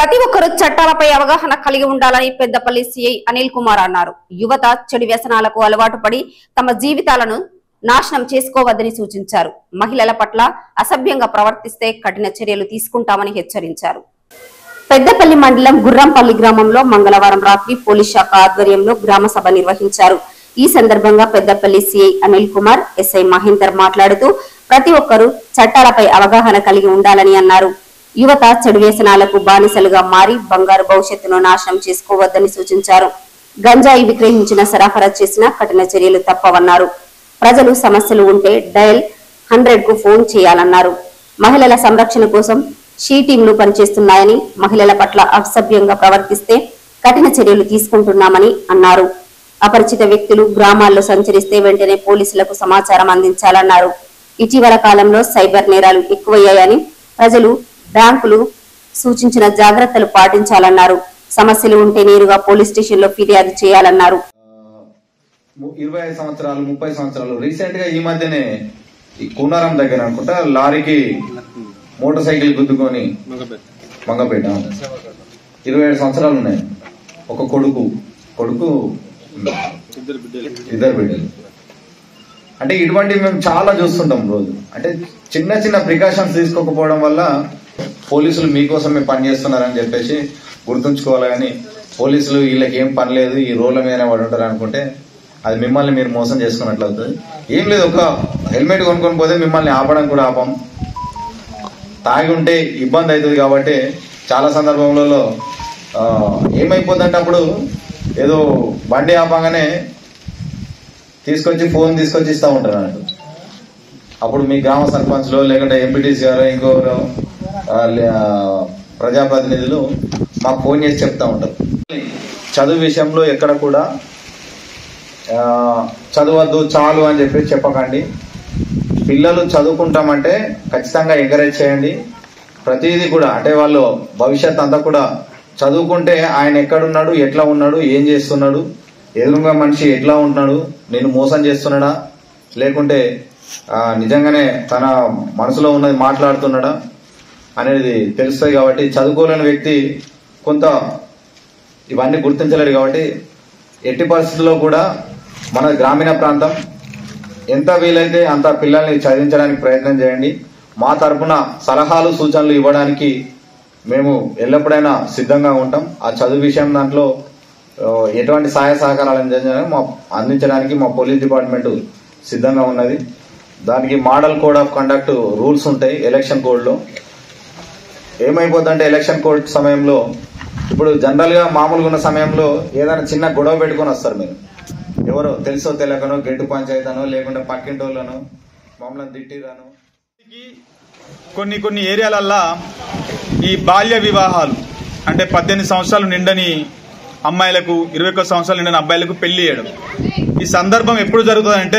ప్రతి ఒక్కరూ చట్టాలపై అవగాహన కలిగి ఉండాలని పెద్దపల్లి సిఐ అనిల్ కుమార్ అన్నారు యువత చెడు వ్యసనాలకు అలవాటు పడి తమ జీవితాలను నాశనం చేసుకోవద్దని సూచించారు మహిళల పట్ల అసభ్యంగా ప్రవర్తిస్తే కఠిన చర్యలు తీసుకుంటామని హెచ్చరించారు పెద్దపల్లి మండలం గుర్రంపల్లి గ్రామంలో మంగళవారం రాత్రి పోలీస్ శాఖ ఆధ్వర్యంలో గ్రామ సభ నిర్వహించారు ఈ సందర్భంగా పెద్దపల్లి సిఐ అనిల్ కుమార్ ఎస్ఐ మహేందర్ మాట్లాడుతూ ప్రతి ఒక్కరూ చట్టాలపై అవగాహన కలిగి ఉండాలని అన్నారు యువత చెడు వ్యసనాలకు బానిసలుగా మారి బంగారు భవిష్యత్తును నాశనం చేసుకోవద్దని సూచించారు గంజాయి విక్రయించిన సరఫరా చేసిన కఠిన చర్యలు తప్పవన్నారు ప్రజలు సమస్యలు ఉంటే డయల్ హండ్రెడ్ కు ఫోన్ చేయాలన్నారు మహిళల సంరక్షణ కోసం షీ టీంలు పనిచేస్తున్నాయని మహిళల పట్ల అసభ్యంగా ప్రవర్తిస్తే కఠిన చర్యలు తీసుకుంటున్నామని అన్నారు అపరిచిత వ్యక్తులు గ్రామాల్లో సంచరిస్తే వెంటనే పోలీసులకు సమాచారం అందించాలన్నారు ఇటీవల కాలంలో సైబర్ నేరాలు ఎక్కువయ్యాయని ప్రజలు బ్యాంకులు సూచించిన జాగ్రత్తలు పాటించాలన్నారు సమస్యలు ఉంటే నేరుగా పోలీస్ స్టేషన్లో ఫిర్యాదు చేయాలన్నారు ము- ఇరవై ఐదు సంవత్సరాలు ముప్పై సంవత్సరాలు రీసెంట్ గా ఈ మధ్యనే ఈ కూనారం దగ్గర అనుకుంటా లారీకి మోటార్ సైకిల్ గుద్దుకొని మంగపేట ఇరవై ఏడు సంవత్సరాలు ఉన్నాయి ఒక కొడుకు కొడుకు ఇద్దరు బిడ్డలు అంటే ఇటువంటివి మేము చాలా చూస్తుంటాం రోజు అంటే చిన్న చిన్న ప్రికాషన్స్ తీసుకోకపోవడం వల్ల పోలీసులు మీకోసమే పని చేస్తున్నారని చెప్పేసి గుర్తుంచుకోవాలి కానీ పోలీసులు వీళ్ళకి ఏం పని లేదు ఈ రోడ్ల మీద పడి ఉంటారు అనుకుంటే అది మిమ్మల్ని మీరు మోసం చేసుకున్నట్లు అవుతుంది ఏం లేదు ఒక హెల్మెట్ కొనుక్కొని పోతే మిమ్మల్ని ఆపడం కూడా ఆపం తాగి ఉంటే ఇబ్బంది అవుతుంది కాబట్టి చాలా సందర్భంలో ఆ, ఏమైపోతుందంటే అప్పుడు ఏదో బండి ఆపంగానే తీసుకొచ్చి ఫోన్ తీసుకొచ్చి ఇస్తా ఉంటారు అన్నట్టు అప్పుడు మీ గ్రామ సర్పంచ్లో లేకుంటే ఎంపీటీసీ గారు ఇంకొకరు ఆ, లే- ఆ, ప్రజాప్రతినిధులు మాకు ఫోన్ చేసి చెప్తా ఉంటారు చదువు విషయంలో ఎక్కడ కూడా ఆ, చదవద్దు చాలు అని చెప్పి చెప్పకండి పిల్లలు చదువుకుంటామంటే ఖచ్చితంగా ఎంకరేజ్ చేయండి ప్రతిదీ కూడా అంటే వాళ్ళు భవిష్యత్ అంతా కూడా చదువుకుంటే ఆయన ఎక్కడున్నాడు ఎట్లా ఉన్నాడు ఏం చేస్తున్నాడు ఎదురుగా మనిషి ఎట్లా ఉంటున్నాడు నేను మోసం చేస్తున్నాడా లేకుంటే ఆ, నిజంగానే తన మనసులో ఉన్నది మాట్లాడుతున్నాడా అనేది తెలుస్తుంది కాబట్టి చదువుకోలేని వ్యక్తి కొంత ఇవన్నీ గుర్తించలేడు కాబట్టి ఎట్టి పరిస్థితుల్లో కూడా మన గ్రామీణ ప్రాంతం ఎంత వీలైతే అంత పిల్లల్ని చదివించడానికి ప్రయత్నం చేయండి మా తరపున సలహాలు సూచనలు ఇవ్వడానికి మేము ఎల్లప్పుడైనా సిద్ధంగా ఉంటాం ఆ చదువు విషయం దాంట్లో ఆ, ఎటువంటి సహాయ సహకారాలు అందించడానికి మా అందించడానికి మా పోలీస్ డిపార్ట్మెంట్ సిద్ధంగా ఉన్నది దానికి model code of conduct rules ఉంటాయి ఎలక్షన్ కోడ్లో ఏమైపోతుందంటే ఎలక్షన్ కోడ్ సమయంలో ఇప్పుడు జనరల్ గా మామూలుగా ఉన్న సమయంలో ఏదైనా చిన్న గొడవ పెట్టుకొని వస్తారు మీరు ఎవరో తెలుసో తెలియకనో గెట్టు పంచాయతీనో లేకుంటే పక్కింటోళ్ళనో మమ్మల్ని తిట్టిరాను కొన్ని కొన్ని ఏరియాలల్లా ఈ బాల్య వివాహాలు అంటే పద్దెనిమిది సంవత్సరాలు నిండని అమ్మాయిలకు ఇరవై ఒక్క సంవత్సరాలు నిండిన అబ్బాయిలకు పెళ్లి చేయడం ఈ సందర్భం ఎప్పుడు జరుగుతుందంటే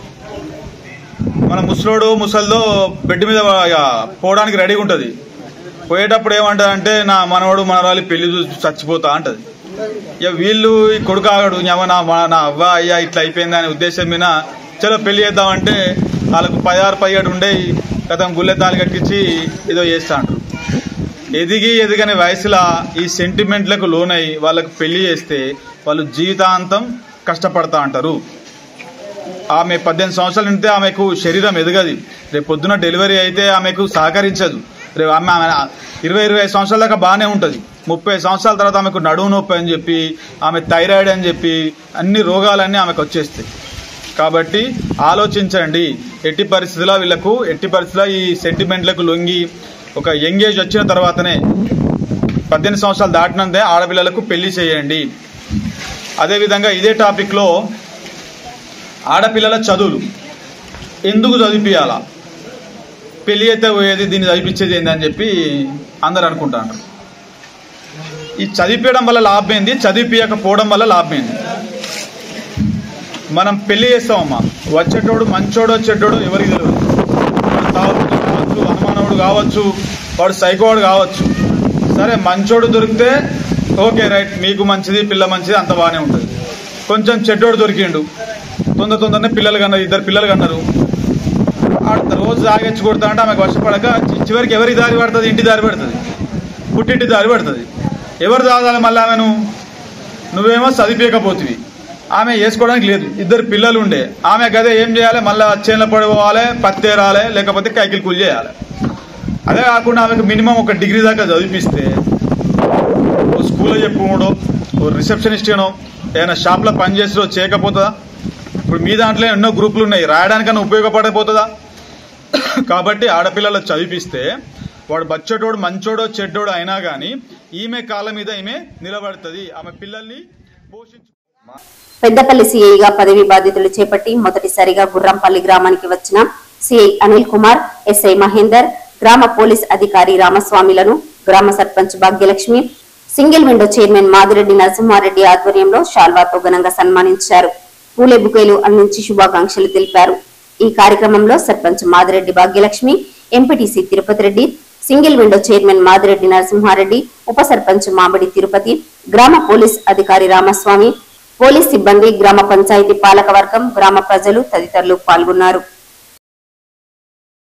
మన ముసలోడు ముసల్దో బెడ్ మీద ఇక పోవడానికి రెడీగా ఉంటుంది పోయేటప్పుడు ఏమంటారంటే నా మనవడు మనవాళ్ళు పెళ్లి చూసి చచ్చిపోతా అంటది ఇక వీళ్ళు ఈ కొడుకు ఆగడు "యవ్వ, నా మా- నా అవ్వ అయ్యా ఇట్లా అయిపోయింది అనే ఉద్దేశం మీద చలో పెళ్లి చేద్దామంటే వాళ్ళకు పదహారు పదిహేడు ఉండే గతం గుళ్ళె తాళి కట్టించి ఏదో చేస్తా అంటారు ఎదిగి ఎదిగని వయసులో ఈ సెంటిమెంట్లకు లోనై వాళ్ళకు పెళ్లి చేస్తే వాళ్ళు జీవితాంతం కష్టపడతా అంటారు ఆమె పద్దెనిమిది సంవత్సరాలు ఉంటే ఆమెకు శరీరం ఎదగది రేపు పొద్దున డెలివరీ అయితే ఆమెకు సహకరించదు రేపు ఆమె ఆమె ఇరవై ఇరవై ఐదు సంవత్సరాల దాకా బాగానే ఉంటుంది ముప్పై సంవత్సరాల తర్వాత ఆమెకు నడుము నొప్పి అని చెప్పి ఆమె థైరాయిడ్ అని చెప్పి అన్ని రోగాలన్నీ ఆమెకు వచ్చేస్తాయి కాబట్టి ఆలోచించండి ఎట్టి పరిస్థితుల్లో వీళ్ళకు ఎట్టి పరిస్థితుల్లో ఈ సెంటిమెంట్లకు లొంగి ఒక యంగ్ ఏజ్ వచ్చిన తర్వాతనే పద్దెనిమిది సంవత్సరాలు దాటినందే ఆడపిల్లలకు పెళ్లి చేయండి అదేవిధంగా ఇదే టాపిక్లో ఆడపిల్లల చదువులు ఎందుకు చదివిపియాలా పెళ్లి అయితే పోయేది దీన్ని చదివించేది ఏంది అని చెప్పి అందరు అనుకుంటారు ఈ చదివిపించడం వల్ల లాభం ఏంది చదివిపియకపోవడం వల్ల లాభం ఏంది మనం పెళ్లి చేస్తామమ్మా వచ్చేటోడు మంచోడు వచ్చేటోడు ఎవరికి తెలియదు వాడు తాగుబోతు కావచ్చు అనుమానవుడు కావచ్చు వాడు సైకోవాడు కావచ్చు సరే మంచోడు దొరికితే ఓకే రైట్ మీకు మంచిది పిల్ల మంచిది అంత బాగానే ఉంటుంది కొంచెం చెడ్డోడు దొరికిండు తొందర తొందరనే పిల్లలు కన్నారు ఇద్దరు పిల్లలు కన్నారు ఆడ రోజు తాగొచ్చి కొడతా అంటే ఆమెకు వర్షపడక చి- చివరికి ఎవరి దారి పడుతుంది ఇంటి దారి పడుతుంది పుట్టింటి దారి పడుతుంది ఎవరు చదవాలి మళ్ళీ ఆమెను నువ్వేమో చదివేయకపోతుంది ఆమె వేసుకోవడానికి లేదు ఇద్దరు పిల్లలు ఉండే ఆమె గదే ఏం చేయాలి మళ్ళీ చేనుల పడిపోవాలి పత్తేరాలి లేకపోతే కైకిలు కూలి చేయాలి అదే కాకుండా ఆమెకు మినిమం ఒక డిగ్రీ దాకా చదివిపిస్తే ఓ స్కూల్లో చెప్పుకోవడం ఓ రిసెప్షనిస్ట్ అనో ఏదైనా షాప్లో పని చేసో చేయకపోతుందా ఇప్పుడు మీ దాంట్లో ఎన్నో గ్రూపులు ఉన్నాయి రాయడానికన్నా ఉపయోగపడకపోతుందా కాబట్టి ఆడపిల్లలు చదివిపిస్తే వాడు బచ్చటోడు మంచోడో చెడ్డోడు అయినా కానీ ఈమె కాళ్ళ మీద ఈమె నిలబడుతుంది ఆమె పిల్లల్ని పోషించు పెద్దపల్లి సీఐగా పదవి బాధ్యతలు చేపట్టి మొదటిసారిగా గుర్రంపల్లి గ్రామానికి వచ్చిన సిఐ అనిల్ కుమార్ ఎస్ఐ మహేందర్ గ్రామ పోలీస్ అధికారి రామస్వామిలను గ్రామ sarpanch Bhagyalakshmi single window chairman Madireddy Narasimhareddy ఆధ్వర్యంలో షాల్వాతో ఘనంగా సన్మానించారు పూలే బుకేలు అందించి శుభాకాంక్షలు తెలిపారు ఈ కార్యక్రమంలో sarpanch Madireddy Bhagyalakshmi MPTC Tirupati Reddy single window chairman Madireddy Narasimhareddy ఉప సర్పంచ్ మామిడి తిరుపతి గ్రామ పోలీస్ అధికారి రామస్వామి పోలీస్ సిబ్బంది గ్రామ పంచాయతీ పాలక వర్గం గ్రామ ప్రజలు తదితరులు పాల్గొన్నారు